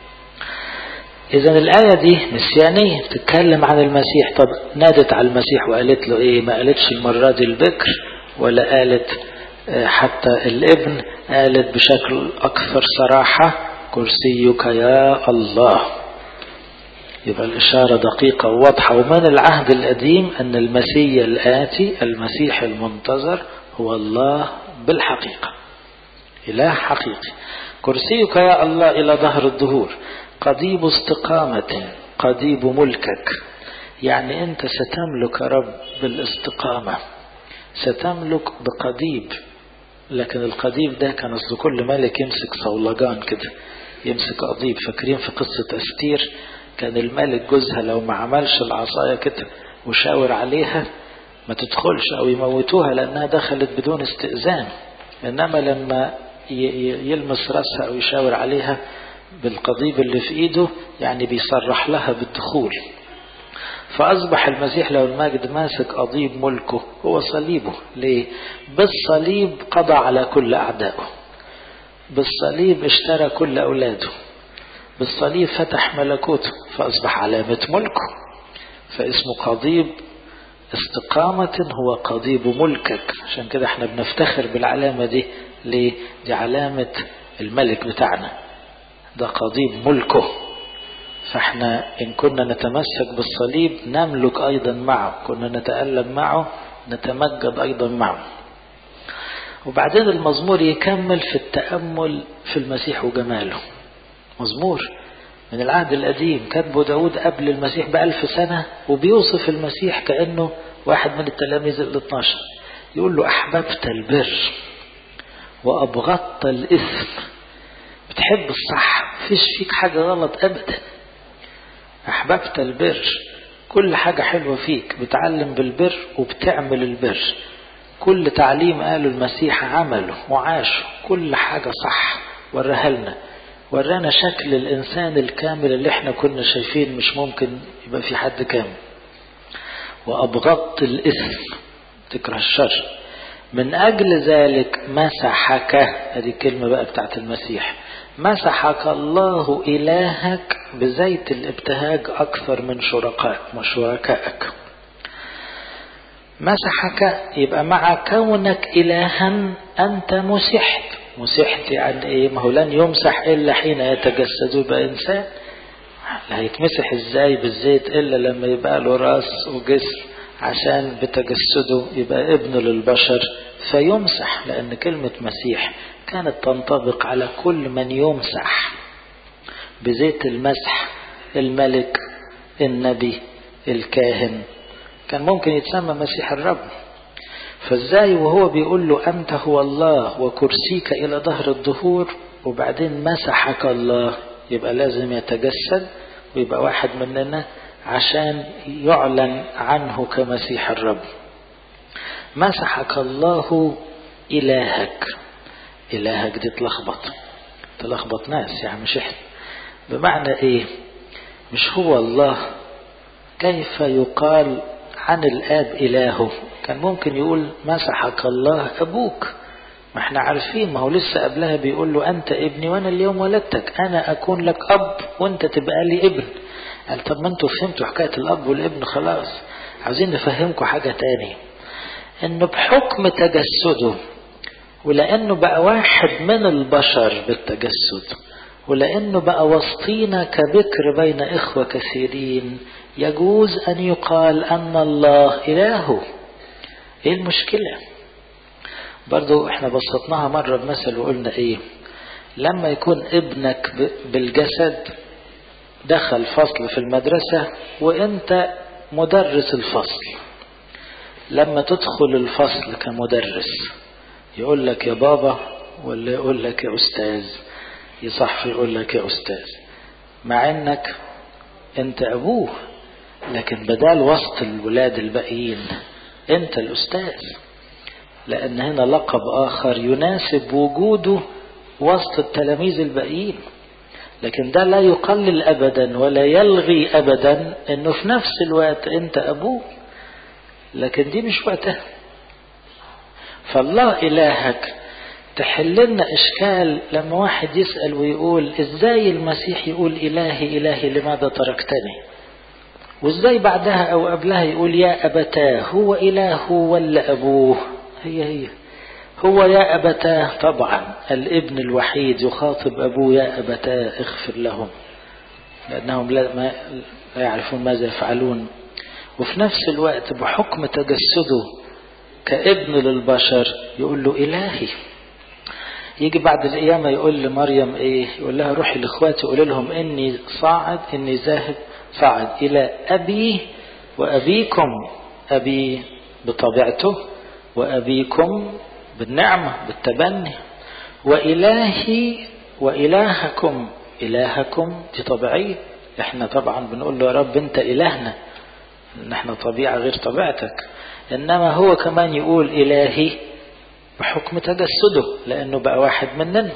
Speaker 1: إذا الآية دي مسيانية بتتكلم عن المسيح طب نادت على المسيح وقالت له إيه ما قالتش المرة دي البكر ولا قالت حتى الابن قالت بشكل أكثر صراحة كرسيك يا الله يبقى الإشارة دقيقة وواضحة ومن العهد القديم أن المسيح الآتي المسيح المنتظر هو الله بالحقيقة إله حقيقي كرسيك يا الله إلى ظهر الدهور قضيب استقامة قضيب ملكك يعني أنت ستملك رب بالاستقامة ستملك بقضيب لكن القضيب ده كان أصل كل ملك يمسك صولجان كده يمسك قضيب فاكرين في قصة أستير كان الملك جوزها لو ما عملش العصاية كده وشاور عليها ما تدخلش أو يموتوها لأنها دخلت بدون استئذان إنما لما يلمس رأسها أو يشاور عليها بالقضيب اللي في ايده يعني بيصرح لها بالدخول فأصبح المسيح له المجد ماسك قضيب ملكه هو صليبه ليه بالصليب قضى على كل أعدائه بالصليب اشترى كل أولاده بالصليب فتح ملكوته فأصبح علامة ملكه فاسمه قضيب استقامة هو قضيب ملكك عشان كده احنا بنفتخر بالعلامة دي ليه دي علامة الملك بتاعنا ده قضيب ملكه فاحنا إن كنا نتمسك بالصليب نملك أيضا معه كنا نتألم معه نتمجد أيضا معه وبعدين المزمور يكمل في التأمل في المسيح وجماله مزمور من العهد القديم كتبه داود قبل المسيح بألف سنة وبيوصف المسيح كأنه واحد من التلاميذ ال 12 يقول له أحببت البر وأبغضت الإثم بتحب الصح فيش فيك حاجة غلط أبدا أحببت البر كل حاجة حلوة فيك بتعلم بالبر وبتعمل البر كل تعليم قاله المسيح عمله وعاشه كل حاجة صح وراها لنا ورانا شكل الإنسان الكامل اللي احنا كنا شايفين مش ممكن يبقى في حد كامل وأبغضت الإثم تكره الشر من أجل ذلك مسحك هذه الكلمة بقى بتاعت المسيح مسحك الله إلهك بزيت الابتهاج أكثر من شركاء وشركائك مسحك يبقى مع كونك إلها أنت مسحت مسحت يعني إيه ما هو لن يمسح إلا حين يتجسد يبقى إنسان لا هيتمسح إزاي بالزيت إلا لما يبقى له راس وجسم عشان بتجسده يبقى ابن للبشر فيمسح لأن كلمة مسيح كانت تنطبق على كل من يمسح بزيت المسح الملك النبي الكاهن كان ممكن يتسمى مسيح الرب فازاي وهو بيقول له أنت هو الله وكرسيك إلى ظهر الدهور وبعدين مسحك الله يبقى لازم يتجسد ويبقى واحد مننا عشان يعلن عنه كمسيح الرب مسحك الله إلهك إلهك دي تلخبط تلخبط ناس يعني مش إحنا بمعنى إيه مش هو الله كيف يقال عن الآب إلهه كان ممكن يقول مسحك الله أبوك ما احنا عارفين ما هو لسه قبلها بيقول له أنت ابني وأنا اليوم ولدتك أنا أكون لك أب وأنت تبقى لي ابن قال طب ما انتوا فهمتوا حكاية الأب والابن خلاص عاوزين نفهمكم حاجة تاني انه بحكم تجسده ولانه بقى واحد من البشر بالتجسد ولانه بقى وسطينا كبكر بين اخوه كثيرين يجوز ان يقال ان الله الهه ايه المشكله برضو احنا بسطناها مرة بمثل وقلنا ايه لما يكون ابنك بالجسد دخل فصل في المدرسة وانت مدرس الفصل لما تدخل الفصل كمدرس يقول لك يا بابا ولا يقول لك يا استاذ يصح يقول لك يا استاذ مع انك انت ابوه لكن بدال وسط الولاد الباقيين انت الاستاذ لأن هنا لقب آخر يناسب وجوده وسط التلاميذ الباقيين لكن ده لا يقلل أبدا ولا يلغي أبدا أنه في نفس الوقت أنت أبوه لكن دي مش وقتها فالله إلهك تحللنا إشكال لما واحد يسأل ويقول إزاي المسيح يقول إلهي إلهي لماذا تركتني وإزاي بعدها أو قبلها يقول يا أبتاه هو إله ولا أبوه هي هي هو يا أبتاه طبعا الابن الوحيد يخاطب أبوه يا أبتاه اغفر لهم لأنهم لا, ما لا يعرفون ماذا يفعلون وفي نفس الوقت بحكم تجسده كابن للبشر يقول له إلهي يجي بعد القيامة يقول لمريم إيه يقول لها روحي لإخواتي قول لهم إني صاعد إني ذاهب صاعد إلى أبي وأبيكم أبي بطبيعته وأبيكم بالنعمة بالتبني وإلهي وإلهكم إلهكم دي طبيعية احنا طبعا بنقول له يا رب انت إلهنا ان احنا طبيعة غير طبيعتك انما هو كمان يقول إلهي بحكم تجسده لأنه بقى واحد مننا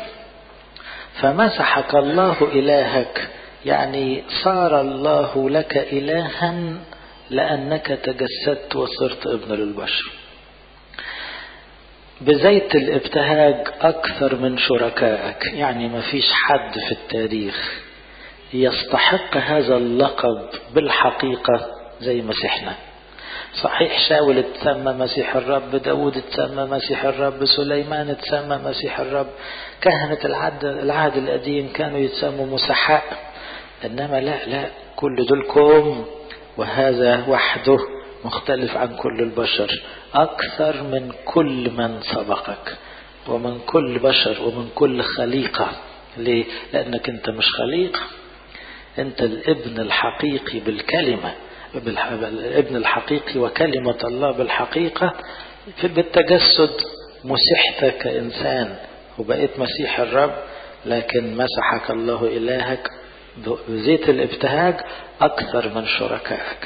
Speaker 1: فمسحك الله إلهك يعني صار الله لك إلها لأنك تجسدت وصرت ابن للبشر بزيت الابتهاج أكثر من شركائك يعني ما فيش حد في التاريخ يستحق هذا اللقب بالحقيقة زي مسيحنا صحيح شاول اتسمى مسيح الرب داود اتسمى مسيح الرب سليمان اتسمى مسيح الرب كهنة العهد, العهد القديم كانوا يتسموا مسحاء إنما لا لا كل دول كوم وهذا وحده مختلف عن كل البشر أكثر من كل من سبقك ومن كل بشر ومن كل خليقة ليه؟ لأنك أنت مش خليقة أنت الابن الحقيقي بالكلمة الابن الحقيقي وكلمة الله بالحقيقة بالتجسد مسحت كإنسان وبقيت مسيح الرب لكن مسحك الله إلهك بزيت الابتهاج أكثر من شركائك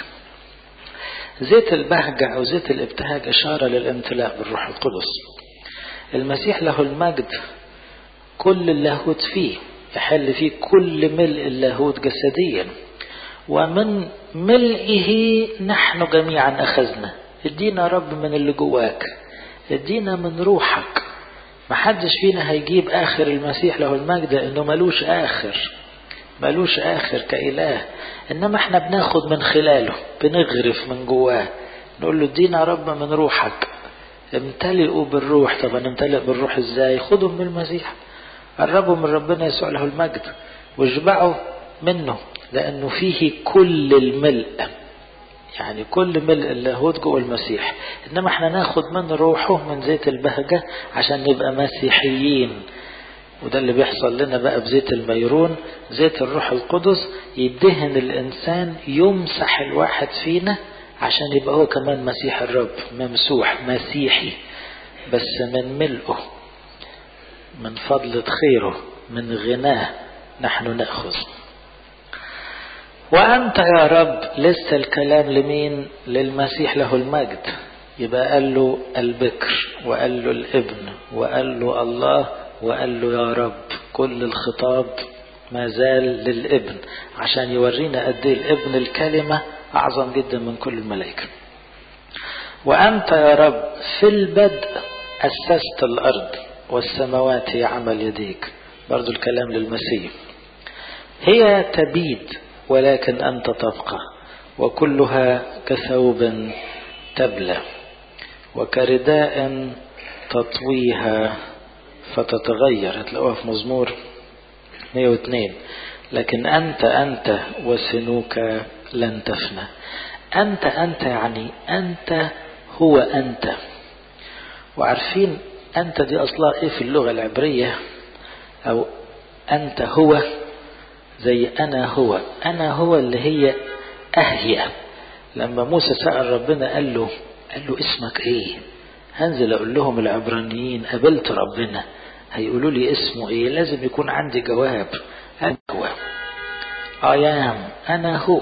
Speaker 1: زيت البهجة أو زيت الابتهاج إشارة للامتلاء بالروح القدس المسيح له المجد كل اللاهوت فيه يحل فيه كل ملء اللاهوت جسديا ومن ملئه نحن جميعا أخذنا ادينا رب من اللي جواك ادينا من روحك محدش فينا هيجيب آخر المسيح له المجد انه ملوش آخر ملوش آخر كإله إنما احنا بناخد من خلاله بنغرف من جواه نقول له ادينا رب من روحك امتلئوا بالروح طب نمتلئ بالروح ازاي خدوا من المسيح قربوا من ربنا يسوع له المجد واشبعوا منه لأنه فيه كل الملء يعني كل ملء اللاهوت جوه المسيح إنما احنا ناخد من روحه من زيت البهجة عشان نبقى مسيحيين وده اللي بيحصل لنا بقى بزيت الميرون زيت الروح القدس يدهن الإنسان يمسح الواحد فينا عشان يبقى هو كمان مسيح الرب ممسوح مسيحي بس من ملئه من فضلة خيره من غناه نحن نأخذ وأنت يا رب لسه الكلام لمين للمسيح له المجد يبقى قال له البكر وقال له الابن وقال له الله وقال له يا رب كل الخطاب ما زال للابن عشان يورينا قد ايه الابن الكلمة أعظم جدا من كل الملائكة وأنت يا رب في البدء أسست الأرض والسماوات هي عمل يديك برضو الكلام للمسيح هي تبيد ولكن أنت تبقى وكلها كثوب تبلى وكرداء تطويها فتتغير هتلاقوها في مزمور 102 لكن أنت أنت وسنوك لن تفنى أنت أنت يعني أنت هو أنت وعارفين أنت دي أصلها إيه في اللغة العبرية أو أنت هو زي أنا هو أنا هو اللي هي أهيا لما موسى سأل ربنا قال له قال له اسمك إيه هنزل أقول لهم العبرانيين قابلت ربنا هيقولوا لي اسمه إيه لازم يكون عندي جواب أنا هو I am أنا هو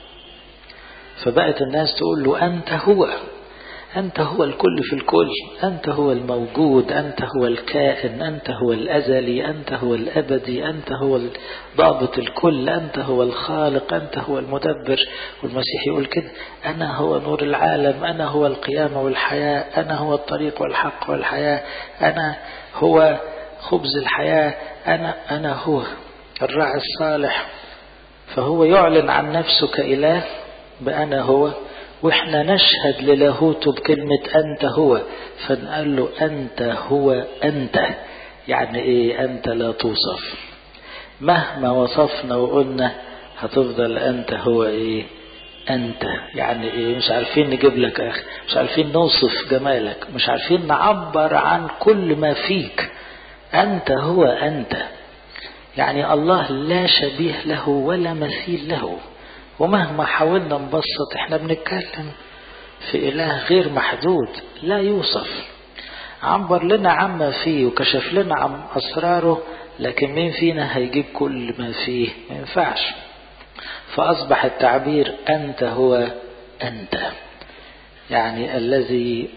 Speaker 1: فبقت الناس تقول له أنت هو أنت هو الكل في الكل أنت هو الموجود أنت هو الكائن أنت هو الأزلي أنت هو الأبدي أنت هو ضابط الكل أنت هو الخالق أنت هو المدبر والمسيح يقول كده أنا هو نور العالم أنا هو القيامة والحياة أنا هو الطريق والحق والحياة أنا هو خبز الحياة أنا أنا هو الراعي الصالح فهو يعلن عن نفسه كإله بأنا هو واحنا نشهد للاهوته بكلمة أنت هو فنقول له أنت هو أنت يعني إيه أنت لا توصف مهما وصفنا وقلنا هتفضل أنت هو إيه أنت يعني إيه مش عارفين نجيب لك أخ مش عارفين نوصف جمالك مش عارفين نعبر عن كل ما فيك أنت هو أنت يعني الله لا شبيه له ولا مثيل له ومهما حاولنا نبسط احنا بنتكلم في إله غير محدود لا يوصف عبر لنا عما فيه وكشف لنا عن أسراره لكن مين فينا هيجيب كل ما فيه ما ينفعش فأصبح التعبير أنت هو أنت يعني الذي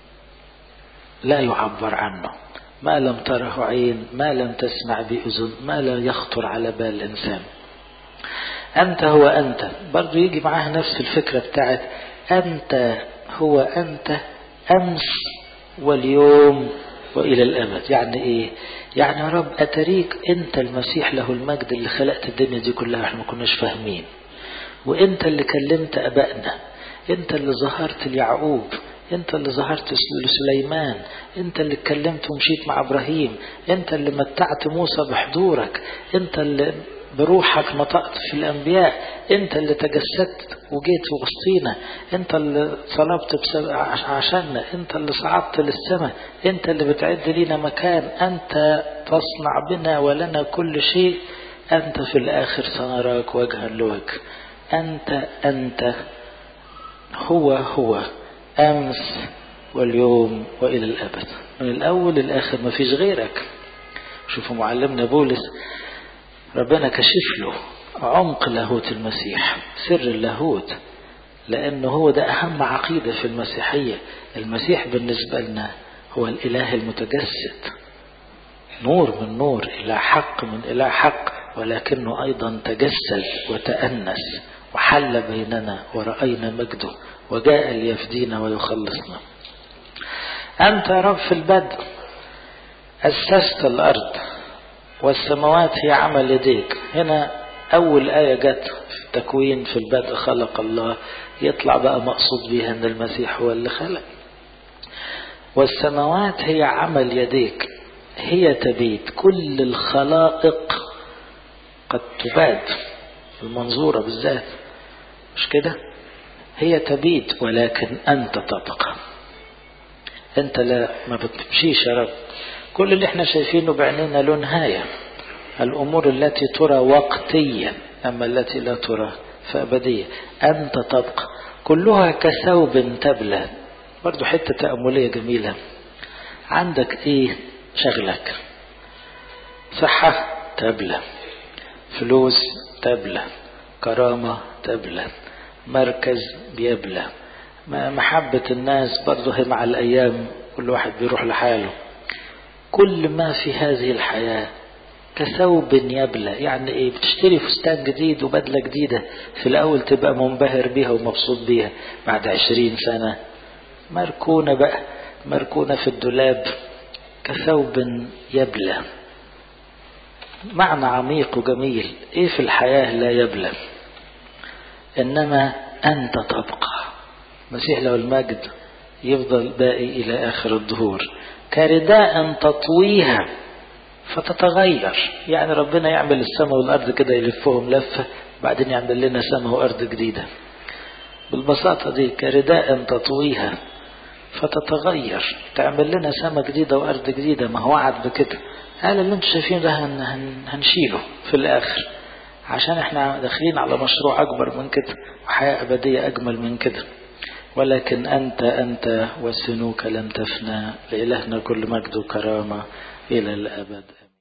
Speaker 1: لا يعبر عنه ما لم تره عين ما لم تسمع بأذن ما لا يخطر على بال الإنسان أنت هو أنت برضو يجي معاها نفس الفكرة بتاعت أنت هو أنت أمس واليوم وإلى الأبد يعني إيه يعني يا رب أتريك أنت المسيح له المجد اللي خلقت الدنيا دي كلها احنا ما كناش فاهمين وأنت اللي كلمت أبائنا أنت اللي ظهرت ليعقوب انت اللي ظهرت لسليمان انت اللي اتكلمت ومشيت مع ابراهيم انت اللي متعت موسى بحضورك انت اللي بروحك نطقت في الأنبياء أنت اللي تجسدت وجيت وسطينا أنت اللي صلبت عشاننا أنت اللي صعدت للسماء أنت اللي بتعد لينا مكان أنت تصنع بنا ولنا كل شيء أنت في الآخر سنراك وجها لوجه أنت أنت هو هو أمس واليوم وإلى الأبد من الأول للآخر ما فيش غيرك شوفوا معلمنا بولس ربنا كشف له عمق لاهوت المسيح سر اللاهوت لأنه هو ده أهم عقيدة في المسيحية المسيح بالنسبة لنا هو الإله المتجسد نور من نور إلى حق من إلى حق ولكنه أيضا تجسد وتأنس وحل بيننا ورأينا مجده وجاء ليفدينا ويخلصنا أنت رب في البدء أسست الأرض والسماوات هي عمل يديك هنا أول آية جت في التكوين في البدء خلق الله يطلع بقى مقصود بيها أن المسيح هو اللي خلق والسماوات هي عمل يديك هي تبيت كل الخلائق قد تباد المنظورة بالذات مش كده هي تبيت ولكن أنت تبقى أنت لا ما بتمشيش يا رب كل اللي احنا شايفينه بعيننا له نهاية الأمور التي ترى وقتيا أما التي لا ترى فأبدية أنت تبقى كلها كثوب تبلى برضو حتة تأملية جميلة عندك ايه شغلك صحة تبلى فلوس تبلى كرامة تبلى مركز بيبلى محبة الناس برضه هي مع الأيام كل واحد بيروح لحاله كل ما في هذه الحياة كثوب يبلى يعني ايه بتشتري فستان جديد وبدلة جديدة في الأول تبقى منبهر بيها ومبسوط بيها بعد عشرين سنة مركونة بقى مركونة في الدولاب كثوب يبلى معنى عميق وجميل ايه في الحياة لا يبلى انما انت تبقى مسيح له المجد يفضل باقي إلى آخر الدهور كرداء تطويها فتتغير يعني ربنا يعمل السماء والأرض كده يلفهم لفة بعدين يعمل لنا سماء وأرض جديدة بالبساطة دي كرداء تطويها فتتغير تعمل لنا سماء جديدة وأرض جديدة ما هو وعد بكده قال اللي انتم شايفين ده هن هن هنشيله في الآخر عشان احنا داخلين على مشروع أكبر من كده وحياة أبدية أجمل من كده ولكن أنت أنت وسنوك لم تفنى لإلهنا كل مجد وكرامة إلى الأبد